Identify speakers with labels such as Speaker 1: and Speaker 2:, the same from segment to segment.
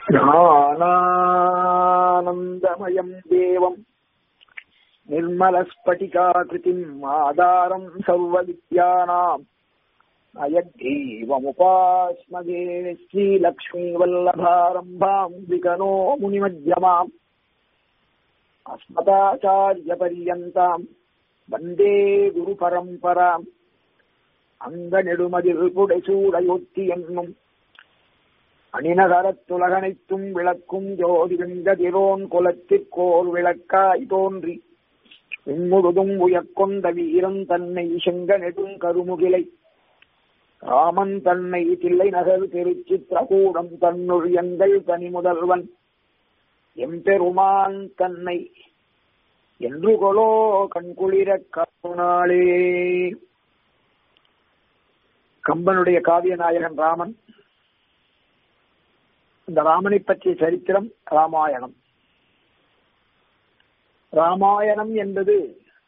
Speaker 1: ஞானானந்தமயம் தேவம் निर्मलस्फटिकाकृतिम् आधारम् सर्वविद्यानाम् अयग्रीवमुपास्मगे श्रीलक्ष्मीवल्लभारम्भाम् विकनो मुनिमध्यमाम् अस्मदाचार्यपर्यन्ताम् वन्दे गुरुपरम्पराम् அங்கநெடுமதில் புடைசூடையொத்தி என்னும் அணிநகரத்துலகனைத்தும் விளக்கும் ஜோதி வெங்கதிரோன் குலத்திற்கோர் விளக்காய் தோன்றி விண்முழுதும் உயர்கொண்ட வீரன் தன்னை செங்க நெடும் கருமுகிலை ராமன் தன்னை தில்லை நகர் திருச்சித்திரகூடம் தன்னுள் எங்கள் தனி முதல்வன் எம்பெருமான் தன்னை என்று கொலோ கண்குளிர கருணாளே கம்பனுடைய காவிய நாயகன் ராமன் இந்த ராமனை பற்றிய சரித்திரம் ராமாயணம் ராமாயணம் என்பது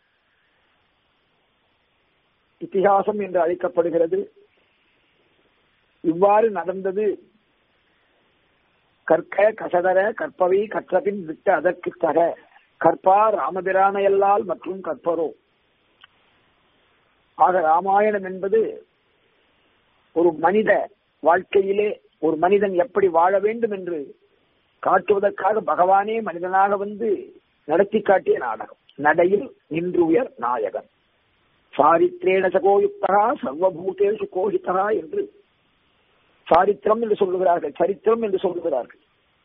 Speaker 1: இத்திகாசம் என்று அழைக்கப்படுகிறது இவ்வாறு நடந்தது கற்க கசடர கற்பவை கற்றபின் விட்டு அதற்கு தர கற்பா ராமபிரானையல்லால் மற்றும் கற்பரோ ஆக ராமாயணம் என்பது ஒரு மனித வாழ்க்கையிலே ஒரு மனிதன் எப்படி வாழ வேண்டும் என்று காட்டுவதற்காக பகவானே மனிதனாக வந்து நடத்தி காட்டிய நாடகம் நடையில் நின்று உயர் நாயகன் சாரித்ரேண சகோயுக்தகா சர்வபூதேஷு கோஹித்தகா என்று சாரித்திரம் என்று சொல்லுகிறார்கள் சரித்திரம் என்று சொல்லுகிறார்கள்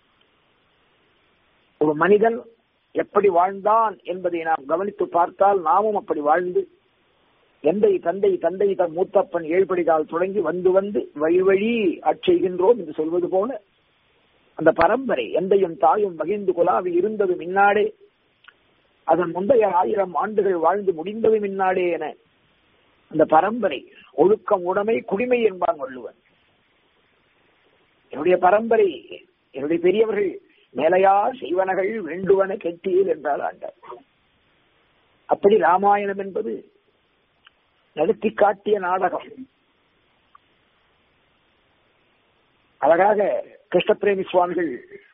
Speaker 1: ஒரு மனிதன் எப்படி வாழ்ந்தான் என்பதை நாம் கவனித்து பார்த்தால் நாமும் அப்படி வாழ்ந்து எந்தை தந்தை தந்தை தன் மூத்தப்பன் ஏழ்படிதால் தொடங்கி வந்து வந்து வழி வழி ஆட்செய்கின்றோம் என்று சொல்வது போல அந்த பரம்பரை எந்தையும் தாயும் மகிழ்ந்து குலாவி இருந்தது மின்னாடே அதன் முந்தைய ஆயிரம் ஆண்டுகள் வாழ்ந்து முடிந்தது மின்னாடே என அந்த பரம்பரை ஒழுக்கம் உடைமை குடிமை என்பான் வள்ளுவன் என்னுடைய பரம்பரை என்னுடைய பெரியவர்கள் மேலையார் செய்வனகள் வேண்டுவன கெட்டியில் என்றால் ஆண்டார் அப்படி ராமாயணம் என்பது நடத்தி காட்டிய நாடகம் அழகாக கிருஷ்ணபிரேமி சுவாமிகள்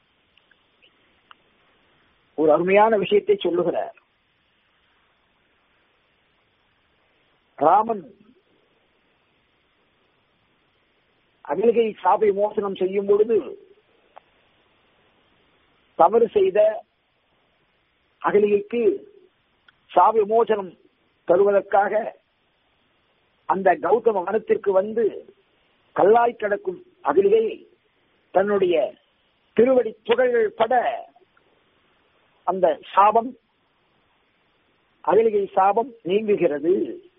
Speaker 1: ஒரு அருமையான விஷயத்தை சொல்லுகிறார் ராமன் அகிலகை சாபை மோசனம் செய்யும் பொழுது தவறு செய்த அகலிகைக்கு சாப மோசனம் தருவதற்காக அந்த கௌதம வனத்திற்கு வந்து கல்லாய் கிடக்கும் அகிலிகை தன்னுடைய திருவடி துகள்கள் பட அந்த சாபம் அகிலிகை சாபம் நீங்குகிறது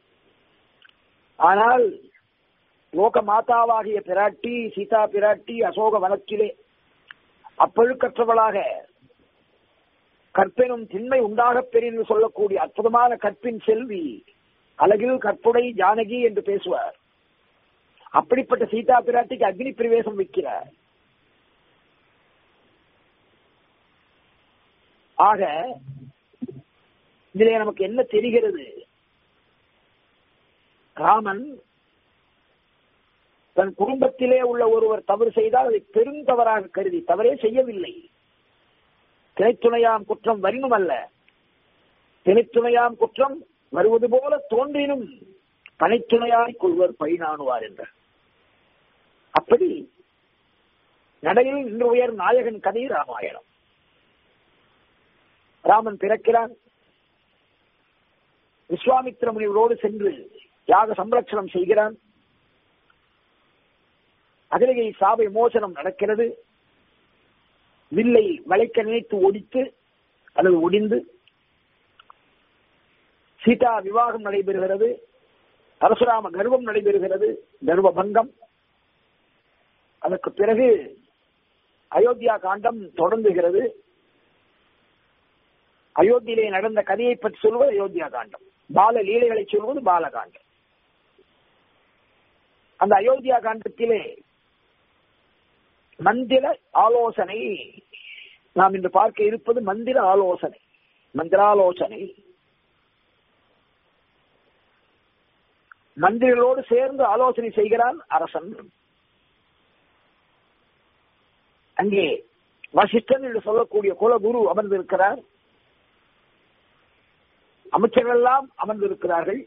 Speaker 1: ஆனால் லோக மாதாவாகிய பிராட்டி சீதா பிராட்டி அசோக வனத்திலே அப்பழுக்கற்றவளாக கற்பெனும் திண்மை உண்டாகப் பெரிய சொல்லக்கூடிய அற்புதமான கற்பின் செல்வி அழகில் கற்புடை ஜானகி என்று பேசுவார் அப்படிப்பட்ட சீதா பிராட்டிக்கு அக்னி பிரவேசம் வைக்கிறார் ஆக இதிலே நமக்கு என்ன தெரிகிறது ராமன் தன் குடும்பத்திலே உள்ள ஒருவர் தவறு செய்தால் அதை பெருந்தவறாக கருதி தவறே செய்யவில்லை திணைத்துணையாம் குற்றம் வரினும் அல்ல திணைத்துணையாம் குற்றம் வருவது போல தோன்றினும் பனைத்துணையாய் கொள்வர் பழிநாணுவார் என்ற அப்படி நடையில் இன்று உயர் நாயகன் கதை ராமாயணம் ராமன் பிறக்கிறான் விஸ்வாமித்திர முனிவரோடு சென்று யாக சம்ரட்சணம் செய்கிறான் அகிலகை சாவை மோசனம் நடக்கிறது வில்லை வளைக்க நினைத்து ஒடித்து அல்லது ஒடிந்து சீதா விவாகம் நடைபெறுகிறது பரசுராம கர்வம் நடைபெறுகிறது கர்வ பங்கம் அதற்கு பிறகு அயோத்தியா காண்டம் தொடங்குகிறது அயோத்தியிலே நடந்த கதையை பற்றி சொல்வது அயோத்தியா காண்டம் பால லீலைகளை சொல்வது பாலகாண்டம் அந்த அயோத்தியா காண்டத்திலே மந்திர ஆலோசனை நாம் இன்று பார்க்க இருப்பது மந்திர ஆலோசனை மந்திராலோசனை மந்திரிகளோடு சேர்ந்து ஆலோசனை செய்கிறான் அரசன் அங்கே வசிஷ்டன் என்று சொல்லக்கூடிய குலகுரு அமர்ந்திருக்கிறார் அமைச்சர்கள் எல்லாம் அமர்ந்திருக்கிறார்கள்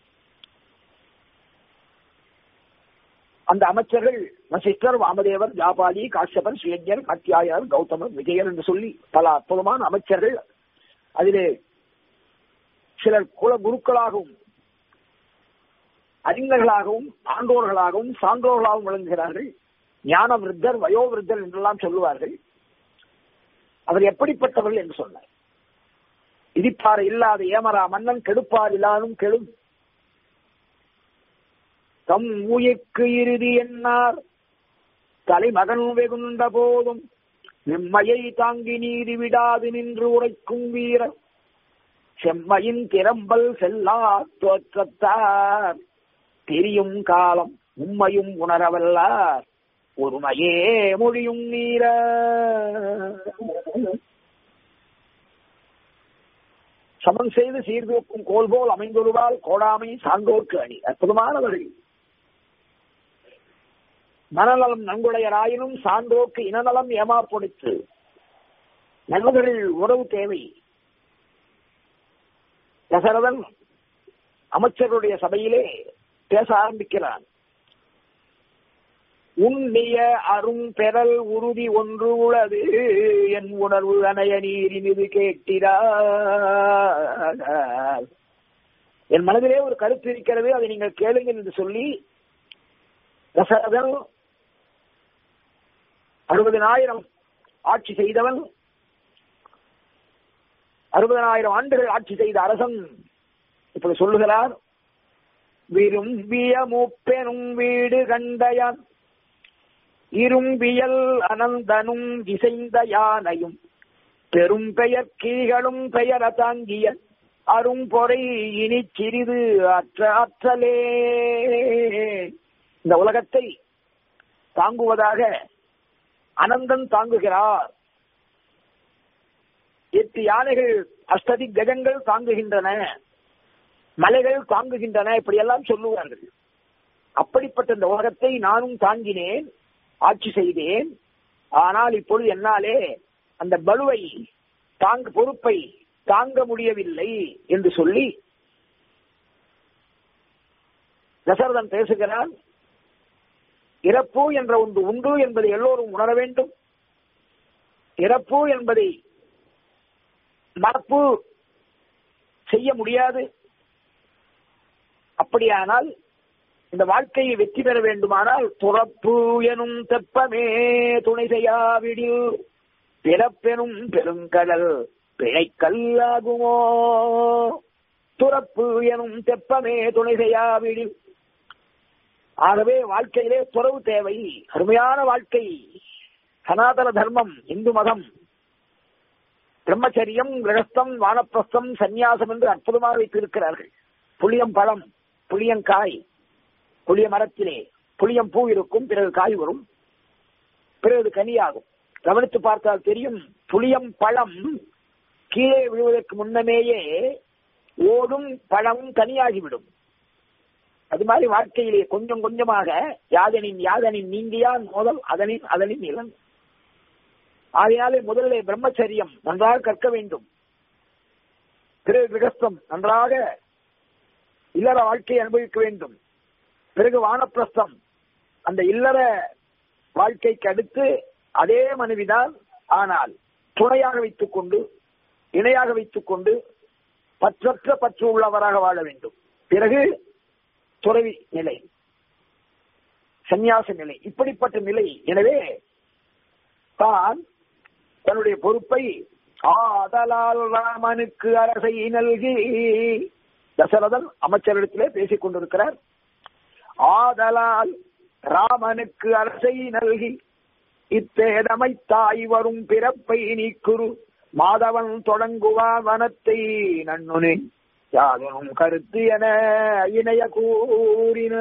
Speaker 1: அந்த அமைச்சர்கள் வசிஷ்டர் வாமதேவர் ஜாபாலி காஷ்யபன் சுயஜர் கத்தியாயர் கௌதமர் விஜயர் என்று சொல்லி பல அற்புதமான அமைச்சர்கள் அதிலே சிலர் குல குருக்களாகவும் அறிஞர்களாகவும் ஆண்டோர்களாகவும் சான்றோர்களாகவும் விளங்குகிறார்கள் ஞான விருத்தர் வயோவிருத்தர் என்றெல்லாம் சொல்லுவார்கள் அவர் எப்படிப்பட்டவர்கள் என்று சொன்னார் இடிப்பாறு இல்லாத ஏமரா மன்னன் கெடுப்பார் இல்லாதும் கெடும் தம் உயிர்க்கு இறுதி என்னார் தலைமகன் வெகுண்ட போதும் நிம்மையை தாங்கி நீதி விடாது நின்று உரைக்கும் வீரர் செம்மையின் திறம்பல் செல்லா தோற்றத்தார் தெரியும் காலம் உண்மையும் உணரவல்லார் ஒருமையே மொழியும் நீர சமன் செய்து சீர்தூக்கும் கோல் போல் அமைந்தொருவால் கோடாமை சான்றோர்க்கு அணி அற்புதமானவர்கள் மனநலம் நன்குடையராயினும் சான்றோர்க்கு இனநலம் ஏமாப்படுத்து நல்லவர்கள் உறவு தேவை தசரதன் அமைச்சருடைய சபையிலே பேச ஆரம்பிக்கிறான் உண்ணிய அரும் பெறல் உறுதி ஒன்று உளது என் உணர்வு அணைய நீரினிது கேட்டிரா என் மனதிலே ஒரு கருத்து இருக்கிறது அதை நீங்கள் கேளுங்கள் என்று சொல்லி தசரதன் அறுபதனாயிரம் ஆட்சி செய்தவன் அறுபதனாயிரம் ஆண்டுகள் ஆட்சி செய்த அரசன் இப்படி சொல்லுகிறார் விரும்பிய மூப்பெனும் வீடு கண்டயான் இரும்பியல் அனந்தனும் இசைந்த யானையும் பெரும் பெயர் கீகளும் பெயர தாங்கிய அரும்பொறை இனி சிறிது அற்ற அற்றலே இந்த உலகத்தை தாங்குவதாக அனந்தன் தாங்குகிறார் எட்டு யானைகள் அஷ்டதி கஜங்கள் தாங்குகின்றன மலைகள் தாங்குகின்றன இப்படியெல்லாம் சொல்லுவார்கள் அப்படிப்பட்ட இந்த உலகத்தை நானும் தாங்கினேன் ஆட்சி செய்தேன் ஆனால் இப்பொழுது என்னாலே அந்த பலுவை தாங்க பொறுப்பை தாங்க முடியவில்லை என்று சொல்லி தசரதன் பேசுகிறான் இறப்பு என்ற ஒன்று உண்டு என்பதை எல்லோரும் உணர வேண்டும் இறப்பு என்பதை மறப்பு செய்ய முடியாது அப்படியானால் இந்த வாழ்க்கையை வெற்றி பெற வேண்டுமானால் துறப்பு எனும் தெப்பமே துணை செய்யாவிடில் பிறப்பெனும் பெருங்கடல் பிழைக்கல்லாகுமோ துறப்பு எனும் தெப்பமே துணை செய்யாவிடில் ஆகவே வாழ்க்கையிலே துறவு தேவை அருமையான வாழ்க்கை சனாதன தர்மம் இந்து மதம் பிரம்மச்சரியம் கிரகஸ்தம் வானப்பிரஸ்தம் சந்நியாசம் என்று அற்புதமாக வைத்திருக்கிறார்கள் புளியம் பழம் புளியங்காய் புளிய மரத்திலே புளியம் பூ இருக்கும் பிறகு காய் வரும் பிறகு கனியாகும் கவனித்து பார்த்தால் தெரியும் புளியம் பழம் கீழே விழுவதற்கு முன்னமேயே ஓடும் பழம் கனியாகிவிடும் அது மாதிரி வாழ்க்கையிலே கொஞ்சம் கொஞ்சமாக யாதனின் யாதனின் நீங்கியான் முதல் அதனின் அதனின் இளன் ஆகையாலே முதலிலே பிரம்மச்சரியம் நன்றாக கற்க வேண்டும் பிறகு கிரகஸ்தம் நன்றாக இல்லற வாழ்க்கையை அனுபவிக்க வேண்டும் பிறகு வானப்பிரஸ்தம் அந்த இல்லற வாழ்க்கைக்கு அடுத்து அதே மனைவிதான் ஆனால் துணையாக வைத்துக் கொண்டு இணையாக வைத்துக் கொண்டு பற்றற்ற பற்று உள்ளவராக வாழ வேண்டும் பிறகு துறவி நிலை சந்நியாச நிலை இப்படிப்பட்ட நிலை எனவே தான் தன்னுடைய பொறுப்பை ஆதலால் ராமனுக்கு அரசை நல்கி தசரதன் அமைச்சரிடத்திலே பேசிக் கொண்டிருக்கிறார் ஆதலால் ராமனுக்கு அரசை நல்கி இத்தேதமை தாய் வரும் பிறப்பை நீக்குரு மாதவன் தொடங்குவான் வனத்தை நன்னுனே யாதனும் கருத்து என இணைய கூறின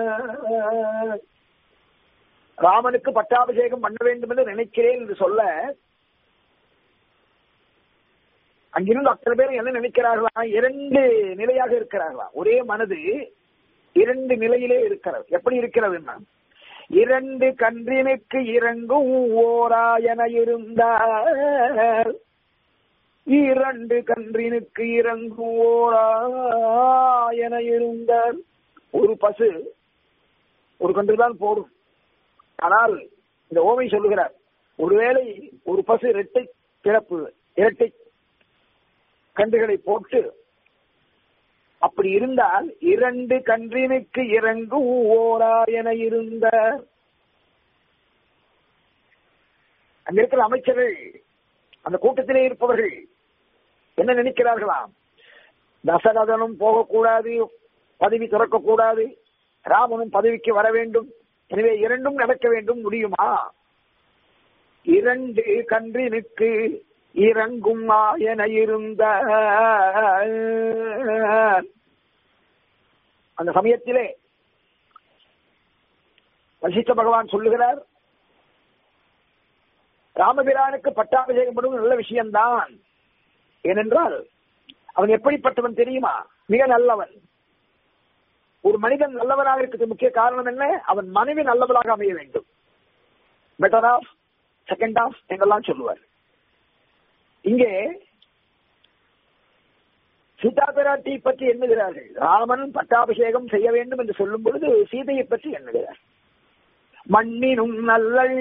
Speaker 1: ராமனுக்கு பட்டாபிஷேகம் பண்ண வேண்டும் என்று நினைக்கிறேன் என்று சொல்ல அங்கிருந்து அத்தனை பேர் என்ன நினைக்கிறார்களா இரண்டு நிலையாக இருக்கிறார்களா ஒரே மனது இரண்டு நிலையிலே இருக்கிறது எப்படி இருக்கிறது இரண்டு கன்றினுக்கு இறங்கும் ஓராயன இருந்தார் இரண்டு கன்றினுக்கு இறங்கும் ஓராயன இருந்தார் ஒரு பசு ஒரு கன்றுதான் போடும் ஆனால் இந்த ஓமை சொல்லுகிறார் ஒருவேளை ஒரு பசு இரட்டை பிறப்பு இரட்டை கன்றுகளை போட்டு அப்படி இருந்தால் இரண்டு கன்றினுக்கு இறங்கும் ஓரா என இருந்த அங்க இருக்கிற அமைச்சர்கள் அந்த கூட்டத்திலே இருப்பவர்கள் என்ன நினைக்கிறார்களாம் தசரதனும் போகக்கூடாது பதவி துறக்கக்கூடாது ராமனும் பதவிக்கு வர வேண்டும் எனவே இரண்டும் நடக்க வேண்டும் முடியுமா இரண்டு கன்றினுக்கு இறங்கும் என இருந்த அந்த சமயத்திலே வசிஷ்ட பகவான் சொல்லுகிறார் ராமபிரானுக்கு பட்டாபிஷேகம் பண்ணுவது நல்ல விஷயம்தான் ஏனென்றால் அவன் எப்படிப்பட்டவன் தெரியுமா மிக நல்லவன் ஒரு மனிதன் நல்லவனாக இருக்கிறது முக்கிய காரணம் என்ன அவன் மனைவி நல்லவளாக அமைய வேண்டும் பெட்டர் ஆஃப் செகண்ட் ஆஃப் என்றெல்லாம் சொல்லுவார் இங்கே சீதா பிராட்டி பற்றி எண்ணுகிறார்கள் ராமன் பட்டாபிஷேகம் செய்ய வேண்டும் என்று சொல்லும் பொழுது சீதையை பற்றி எண்ணுகிறார் மண்ணினும் நல்லள்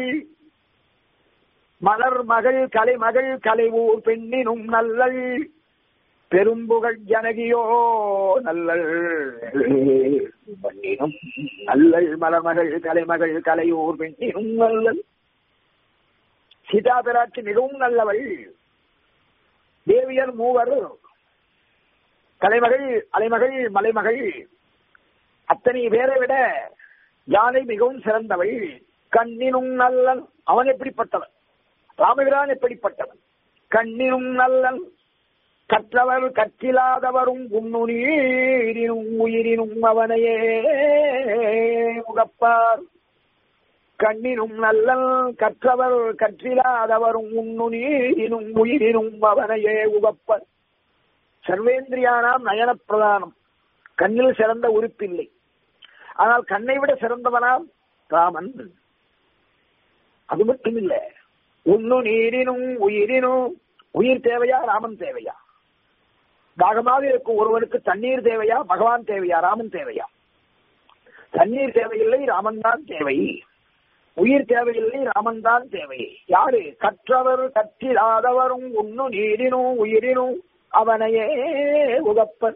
Speaker 1: மலர் மகள் கலைமகள் கலைவூர் பெண்ணினும் நல்லள் பெரும்புகழ் ஜனகியோ நல்லள் மண்ணினும் நல்லள் மலர்மகள் கலைமகள் கலையூர் பெண்ணினும் நல்லள் சீதா பிராட்டி மிகவும் நல்லவள் தேவியர் மூவர் கலைமகள் அலைமகள் மலைமகள் அத்தனை பேரை விட யானை மிகவும் சிறந்தவள் கண்ணினும் நல்லன் அவன் எப்படிப்பட்டவன் ராமபிரான் எப்படிப்பட்டவன் கண்ணினும் நல்லன் கற்றவர் கற்றிலாதவரும் உண்ணுநீரினும் உயிரினும் அவனையே முகப்பார் கண்ணினும் நல்லல் கற்றவர் கற்றிலாதவரும் உண்ணுநீரினும் உயிரினும் அவனையே உகப்பர் சர்வேந்திரியானாம் நயன பிரதானம் கண்ணில் சிறந்த உறுப்பில்லை ஆனால் கண்ணை விட சிறந்தவனாம் ராமன் அது மட்டும் இல்ல உண்ணு நீரினும் உயிரினும் உயிர் தேவையா ராமன் தேவையா தாகமாக இருக்கும் ஒருவனுக்கு தண்ணீர் தேவையா பகவான் தேவையா ராமன் தேவையா தண்ணீர் தேவையில்லை ராமன் தான் தேவை உயிர் தேவையில்லை ராமன் தான் தேவை யாரு கற்றவர் கற்றிலாதவரும் உண்ணு நீரினும் உயிரினும் அவனையே உகப்பன்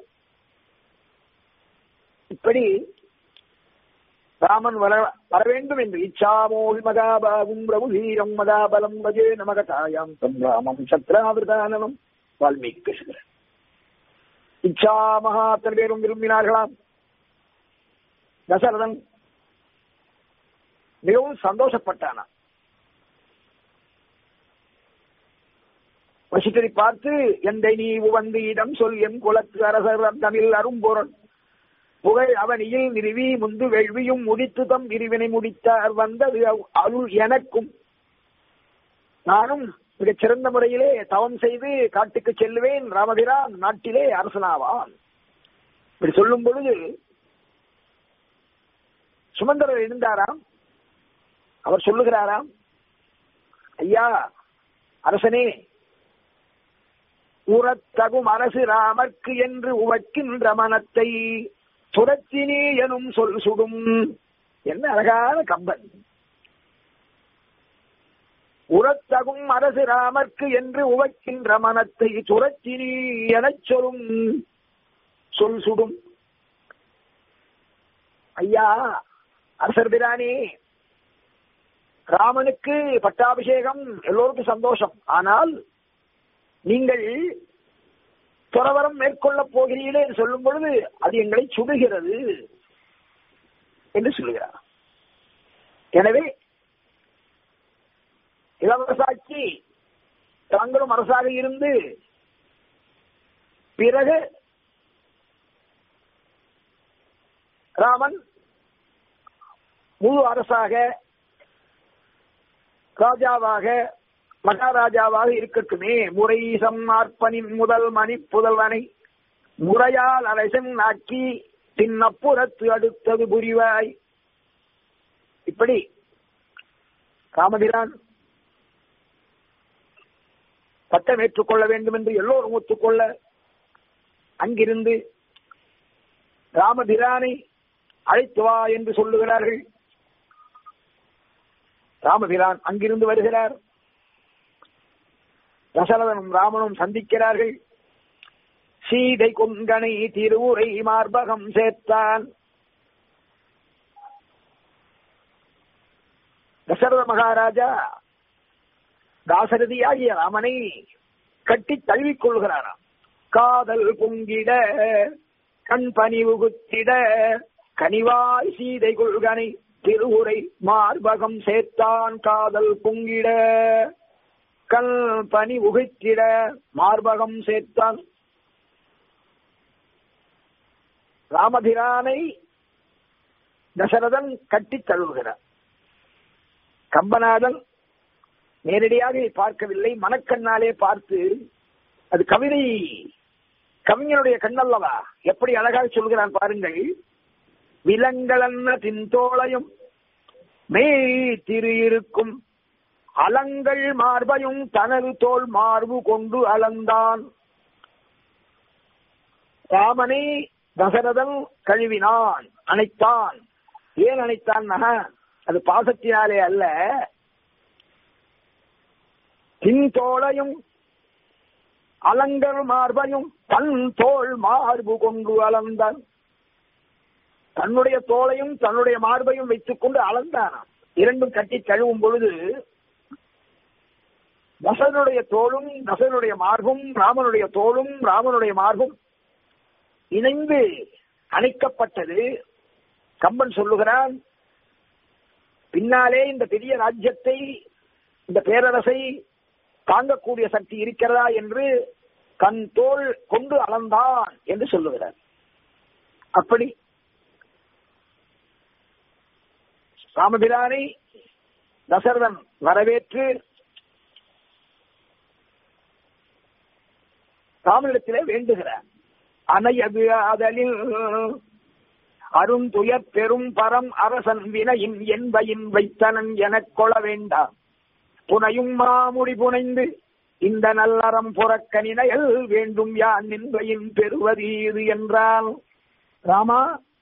Speaker 1: இப்படி ராமன் வர வர வேண்டும் என்று இச்சாமோல் மகாபாவும் பிரபு வீரம் மகாபலம் வஜே நமகதாயாம் தம் ராமம் சத்ராவிரதானனம் வால்மீகி பேசுகிறார் இச்சா மகா அத்தனை பேரும் விரும்பினார்களாம் தசரதன் மிகவும் சந்தோஷப்பட்டானா வசிட்டரை பார்த்து எந்தை நீ உவந்து இடம் சொல் எம் குலத்து அரசர் தமிழ் அரும்பொருள் புகழ் அவனியில் நிறுவி முந்து வெள்வியும் முடித்து தம் பிரிவினை முடித்தார் வந்தது அருள் எனக்கும் நானும் மிகச் சிறந்த முறையிலே தவம் செய்து காட்டுக்கு செல்லுவேன் ராமபிரான் நாட்டிலே அரசனாவான் இப்படி சொல்லும் பொழுது சுமந்தரர் எழுந்தாராம் அவர் சொல்லுகிறாராம் ஐயா அரசனே உறத்தகும் அரசு ராமர்க்கு என்று உவக்கின்ற மனத்தை துரத்தினே எனும் சொல் சுடும் என்ன அழகான கம்பன் உறத்தகும் அரசு ராமர்க்கு என்று உவக்கின்ற மனத்தை துரத்தினி எனச் சொல்லும் சொல் சுடும் ஐயா அரசர் பிரானே ராமனுக்கு பட்டாபிஷேகம் எல்லோருக்கும் சந்தோஷம் ஆனால் நீங்கள் துறவரம் மேற்கொள்ளப் போகிறீர்களே என்று சொல்லும் பொழுது அது எங்களை சுடுகிறது என்று சொல்லுகிறார் எனவே இளவரசாட்சி தாங்களும் அரசாக இருந்து பிறகு ராமன் முழு அரசாக ராஜாவாக மகாராஜாவாக இருக்கட்டுமே முறை சம்மார்ப்பனின் முதல் மணி புதல்வனை முறையால் அரசன் ஆக்கி பின்னப்புறத்து அடுத்தது புரிவாய் இப்படி ராமபிரான் பட்டம் ஏற்றுக்கொள்ள வேண்டும் என்று எல்லோரும் ஒத்துக்கொள்ள அங்கிருந்து ராமபிரானை அழைத்து வா என்று சொல்லுகிறார்கள் ராமபிரான் அங்கிருந்து வருகிறார் தசரதனும் ராமனும் சந்திக்கிறார்கள் சீதை கொங்கனை திருவுரை மார்பகம் சேர்த்தான் தசரத மகாராஜா தாசரதியாகிய ராமனை கட்டி தழுவிக் கொள்கிறாராம் காதல் பொங்கிட கண் பணிவு குத்திட கனிவாய் சீதை கொள்கனை திருவுரை மார்பகம் சேர்த்தான் காதல் பொங்கிட கல் பனி உகைத்திட மார்பகம் சேர்த்தான் ராமபிரானை தசரதன் கட்டி தழுவுகிறார் கம்பநாதன் நேரடியாக பார்க்கவில்லை மனக்கண்ணாலே பார்த்து அது கவிதை கவிஞனுடைய கண்ணல்லவா எப்படி அழகாக சொல்கிறான் பாருங்கள் விலங்களன்ன தின்தோளையும் மேய் திரு இருக்கும் அலங்கள் மார்பையும் தனது தோல் மார்பு கொண்டு அளந்தான் ராமனை தசரதன் கழுவினான் அணைத்தான் ஏன் அணைத்தான் அது பாசத்தினாலே அல்ல தின்தோளையும் அலங்கர் மார்பையும் தன் தோல் மார்பு கொண்டு அளந்தான் தன்னுடைய தோளையும் தன்னுடைய மார்பையும் வைத்துக் கொண்டு அளந்தானாம் இரண்டும் கட்டி கழுவும் பொழுது தசனுடைய தோளும் தசனுடைய மார்பும் ராமனுடைய தோளும் ராமனுடைய மார்பும் இணைந்து அணைக்கப்பட்டது கம்பன் சொல்லுகிறான் பின்னாலே இந்த பெரிய ராஜ்யத்தை இந்த பேரரசை தாங்கக்கூடிய சக்தி இருக்கிறதா என்று தன் தோல் கொண்டு அளந்தான் என்று சொல்லுகிறார் அப்படி ராமபிரானை தசரதன் வரவேற்று ராமனிடத்திலே வேண்டுகிறார் அணையது அதலில் அருந்துயர் பெரும் பரம் அரசன் வினையின் என்பையின் வைத்தனன் எனக் கொள்ள வேண்டாம் புனையும் மாமுடி புனைந்து இந்த நல்லறம் புறக்கணினையல் வேண்டும் யான் நின்பையின் பெறுவது இது என்றால் ராமா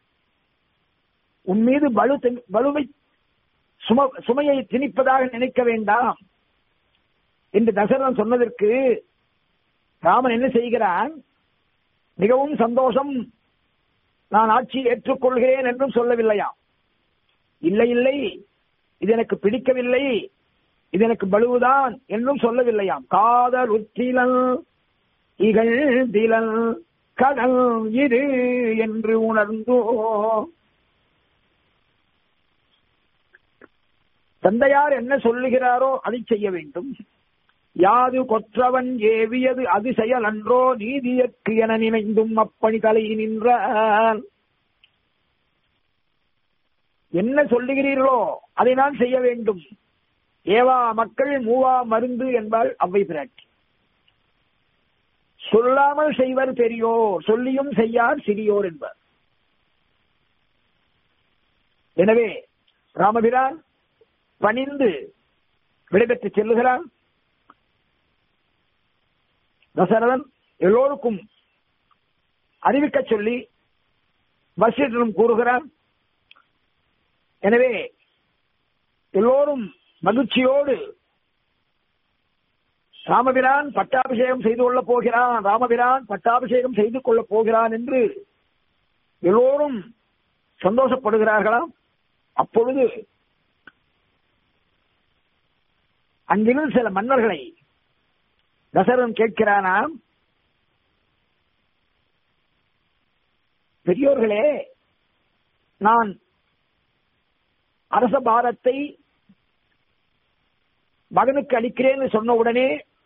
Speaker 1: உன் மீது பலு பலுவை சும சுமையை திணிப்பதாக நினைக்க வேண்டாம் என்று தசரதன் சொன்னதற்கு ராமன் என்ன செய்கிறான் மிகவும் சந்தோஷம் நான் ஆட்சியை ஏற்றுக்கொள்கிறேன் என்றும் சொல்லவில்லையாம் இல்லை இல்லை இது எனக்கு பிடிக்கவில்லை இது எனக்கு பலுவுதான் என்றும் சொல்லவில்லையாம் காதல் உத்திலன் இகழ்திலன் கடல் இது என்று உணர்ந்தோ தந்தையார் என்ன சொல்லுகிறாரோ அதை செய்ய வேண்டும் யாது கொற்றவன் ஏவியது அது செயல் அன்றோ நீதியற்கு என நினைந்தும் அப்பணி தலை நின்றான் என்ன சொல்லுகிறீர்களோ அதை நான் செய்ய வேண்டும் ஏவா மக்கள் மூவா மருந்து என்பாள் அவ்வை பிராட்டி சொல்லாமல் செய்வர் பெரியோர் சொல்லியும் செய்யார் சிறியோர் என்பார் எனவே ராமபிரான் பணிந்து விடைபெற்று செல்லுகிறான் தசரதன் எல்லோருக்கும் அறிவிக்க சொல்லி வசிஷ்டரும் கூறுகிறான் எனவே எல்லோரும் மகிழ்ச்சியோடு ராமபிரான் பட்டாபிஷேகம் செய்து கொள்ளப் போகிறான் ராமபிரான் பட்டாபிஷேகம் செய்து கொள்ளப் போகிறான் என்று எல்லோரும் சந்தோஷப்படுகிறார்களாம் அப்பொழுது அங்கிருந்து சில மன்னர்களை தசரன் கேட்கிறானாம் பெரியோர்களே நான் அரச பாரத்தை மகனுக்கு அளிக்கிறேன்னு சொன்ன உடனே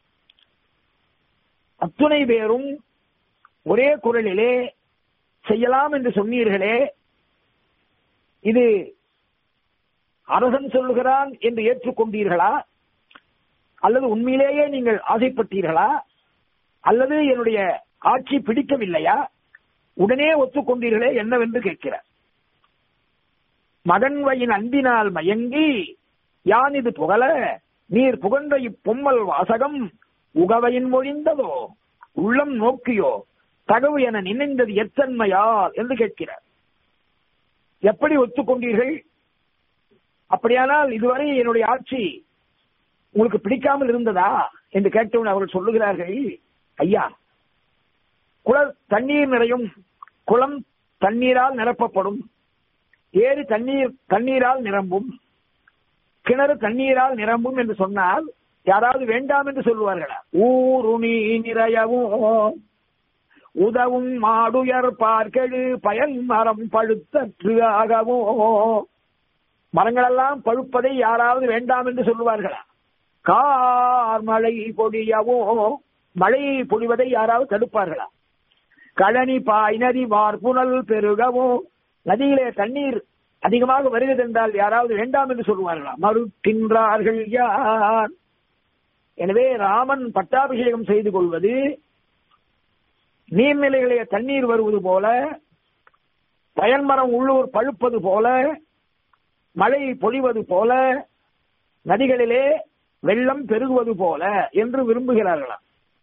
Speaker 1: அத்துணை பேரும் ஒரே குரலிலே செய்யலாம் என்று சொன்னீர்களே இது அரசன் சொல்லுகிறான் என்று ஏற்றுக்கொண்டீர்களா அல்லது உண்மையிலேயே நீங்கள் ஆசைப்பட்டீர்களா அல்லது என்னுடைய ஆட்சி பிடிக்கவில்லையா உடனே ஒத்துக்கொண்டீர்களே என்னவென்று கேட்கிறார் மகன்வையின் அன்பினால் மயங்கி யான் இது புகழ நீர் புகழ்ந்த இப்பொம்மல் வாசகம் உகவையின் மொழிந்ததோ உள்ளம் நோக்கியோ தகவு என நினைந்தது எத்தன்மையால் என்று கேட்கிறார் எப்படி ஒத்துக்கொண்டீர்கள் அப்படியானால் இதுவரை என்னுடைய ஆட்சி உங்களுக்கு பிடிக்காமல் இருந்ததா என்று கேட்டவுடன் அவர்கள் சொல்லுகிறார்கள் ஐயா குள தண்ணீர் நிறையும் குளம் தண்ணீரால் நிரப்பப்படும் ஏரி தண்ணீர் தண்ணீரால் நிரம்பும் கிணறு தண்ணீரால் நிரம்பும் என்று சொன்னால் யாராவது வேண்டாம் என்று சொல்லுவார்களா ஊருணி நிறையவும் உதவும் மாடுயர் பார்க்கெழு பயன் மரம் பழுத்தற்று ஆகவோ மரங்களெல்லாம் பழுப்பதை யாராவது வேண்டாம் என்று சொல்லுவார்களா கார் மழை பொழியவோ மழை பொழிவதை யாராவது தடுப்பார்களா கழனி பாய் நதி வார்புணல் பெருகவோ நதியிலே தண்ணீர் அதிகமாக வருகிறது என்றால் யாராவது வேண்டாம் என்று சொல்லுவார்களா மறுக்கின்றார்கள் யார் எனவே ராமன் பட்டாபிஷேகம் செய்து கொள்வது நீர்நிலைகளே தண்ணீர் வருவது போல பயன்மரம் உள்ளூர் பழுப்பது போல மழை பொழிவது போல நதிகளிலே வெள்ளம் பெருகுவது போல என்று விரும்புகிறார்களாம்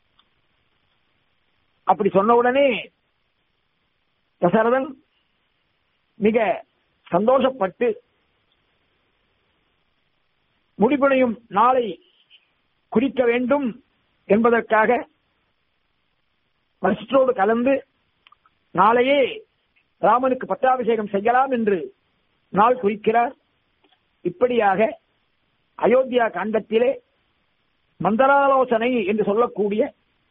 Speaker 1: அப்படி சொன்ன உடனே தசரதன் மிக சந்தோஷப்பட்டு முடிபுனையும் நாளை குறிக்க வேண்டும் என்பதற்காக வசிஷ்டரோடு கலந்து நாளையே ராமனுக்கு பட்டாபிஷேகம் செய்யலாம் என்று நாள் குறிக்கிறார் இப்படியாக அயோத்தியா காண்டத்திலே மந்தராலோசனை என்று சொல்லக்கூடிய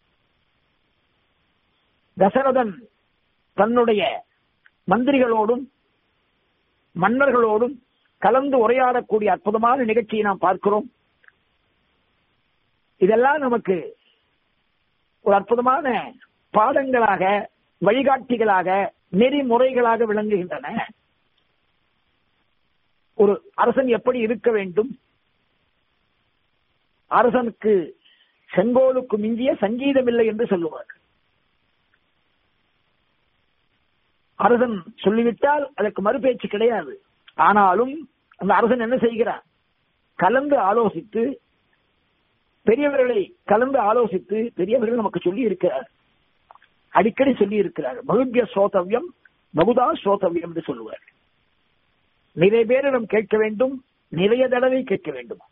Speaker 1: தசரதன் தன்னுடைய மந்திரிகளோடும் மன்னர்களோடும் கலந்து உரையாடக்கூடிய அற்புதமான நிகழ்ச்சியை நாம் பார்க்கிறோம் இதெல்லாம் நமக்கு ஒரு அற்புதமான பாடங்களாக வழிகாட்டிகளாக நெறிமுறைகளாக விளங்குகின்றன ஒரு அரசன் எப்படி இருக்க வேண்டும் அரசனுக்கு செங்கோலுக்கு மிஞ்சிய சங்கீதம் இல்லை என்று சொல்லுவார் அரசன் சொல்லிவிட்டால் அதற்கு மறுபேச்சு கிடையாது ஆனாலும் அந்த அரசன் என்ன செய்கிறான் கலந்து ஆலோசித்து பெரியவர்களை கலந்து ஆலோசித்து பெரியவர்கள் நமக்கு சொல்லி இருக்கிறார் அடிக்கடி சொல்லி இருக்கிறார் பகுத்திய ஸ்ரோதவியம் பகுதா ஸ்ரோதவியம் என்று சொல்லுவார் நிறைய பேரிடம் கேட்க வேண்டும் நிறைய தடவை கேட்க வேண்டும்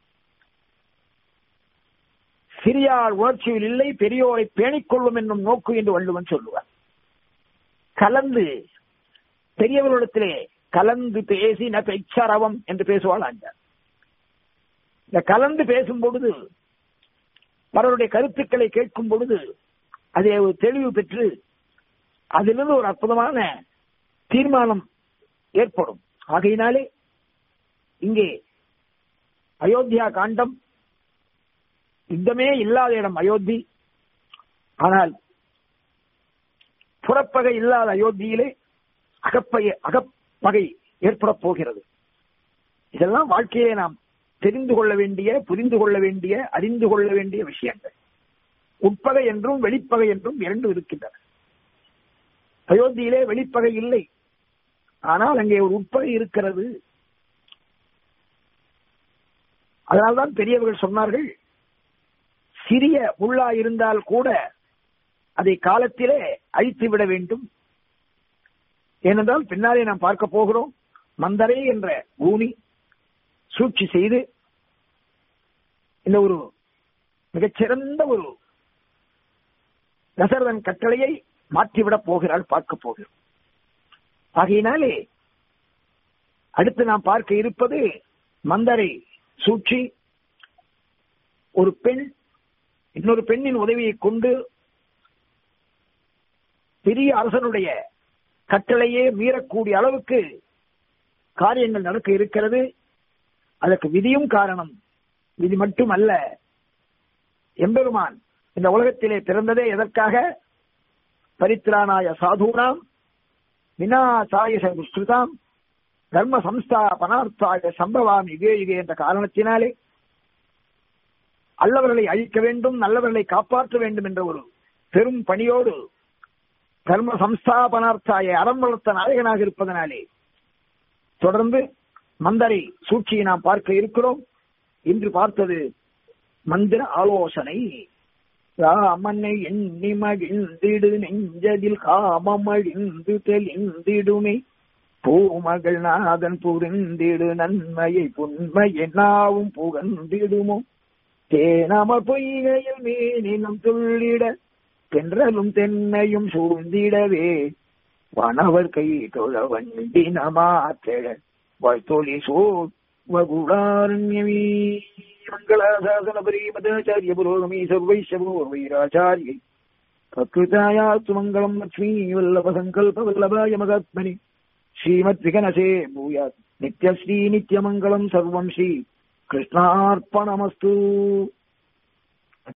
Speaker 1: சிறியார் உணர்ச்சியில் இல்லை பெரியோரை பேணிக் கொள்ளும் என்னும் நோக்கு என்று வள்ளுவன் சொல்லுவார் கலந்து பெரியவர்களிடத்திலே கலந்து பேசி ந பெச்சரவம் என்று பேசுவாள் ஆண்டார் இந்த கலந்து பேசும் பொழுது பலருடைய கருத்துக்களை கேட்கும் பொழுது அதை ஒரு தெளிவு பெற்று அதிலிருந்து ஒரு அற்புதமான தீர்மானம் ஏற்படும் ஆகையினாலே இங்கே அயோத்தியா காண்டம் யுத்தமே இல்லாத இடம் அயோத்தி ஆனால் புறப்பகை இல்லாத அயோத்தியிலே அகப்பகை அகப்பகை ஏற்பட போகிறது இதெல்லாம் வாழ்க்கையிலே நாம் தெரிந்து கொள்ள வேண்டிய புரிந்து கொள்ள வேண்டிய அறிந்து கொள்ள வேண்டிய விஷயங்கள் உட்பகை என்றும் வெளிப்பகை என்றும் இரண்டு இருக்கின்றன அயோத்தியிலே வெளிப்பகை இல்லை ஆனால் அங்கே ஒரு உட்பகை இருக்கிறது அதனால்தான் பெரியவர்கள் சொன்னார்கள் சிறிய முள்ளா இருந்தால் கூட அதை காலத்திலே அழித்து விட வேண்டும் ஏனென்றால் பின்னாலே நாம் பார்க்க போகிறோம் மந்தரே என்ற பூமி சூழ்ச்சி செய்து இந்த ஒரு மிகச்சிறந்த ஒரு தசரதன் கட்டளையை மாற்றிவிடப் போகிறாள் பார்க்க போகிறோம் ஆகையினாலே அடுத்து நாம் பார்க்க இருப்பது மந்தரை சூழ்ச்சி ஒரு பெண் இன்னொரு பெண்ணின் உதவியை கொண்டு பெரிய அரசனுடைய கட்டளையே மீறக்கூடிய அளவுக்கு காரியங்கள் நடக்க இருக்கிறது அதற்கு விதியும் காரணம் விதி மட்டும் அல்ல எம்பெருமான் இந்த உலகத்திலே பிறந்ததே எதற்காக பரித்ராணாய சாதுனாம் வினாசாய சங்குஸ்கிருதாம் தர்ம சம்ஸ்தாபனார்த்தாய சம்பவாம் யுகே யுகே என்ற காரணத்தினாலே அல்லவர்களை அழிக்க வேண்டும் நல்லவர்களை காப்பாற்ற வேண்டும் என்ற ஒரு பெரும் பணியோடு தர்ம சம்ஸ்தாபனார்த்தாய அறம் வளர்த்த நாயகனாக இருப்பதனாலே தொடர்ந்து மந்தரை சூழ்ச்சியை நாம் பார்க்க இருக்கிறோம் இன்று பார்த்தது மந்திர ஆலோசனை ராமனை எண்ணி மகிழ்ந்திடு நெஞ்சதில் காமமழிந்து தெளிந்திடுமே பூமகள் நாதன் புரிந்திடு நன்மையை புண்மையை நாவும் புகழ்ந்திடுமோ தேனமர் பொய்கையில் மீனினம் துள்ளிட தென்றலும் தென்னையும் சூழ்ந்திடவே வனவர் கை தொழ வண்டினமாற்றழ வாய்த்தொழி சோழ் வகுடாரண்யமீ மங்களாசாசன பரீமதாச்சாரிய புரோகமீ சர்வைஷவோ வைராச்சாரியை பிரகிருதாயாத்து மங்களம் லக்ஷ்மீ வல்லப சங்கல்ப வல்லபாய மகாத்மனி ஸ்ரீமத் விகனசே பூயாத் நித்யஸ்ரீ நித்யமங்கலம் சர்வம் ஸ்ரீ கிருஷ்ணார்ப்பணமஸ்து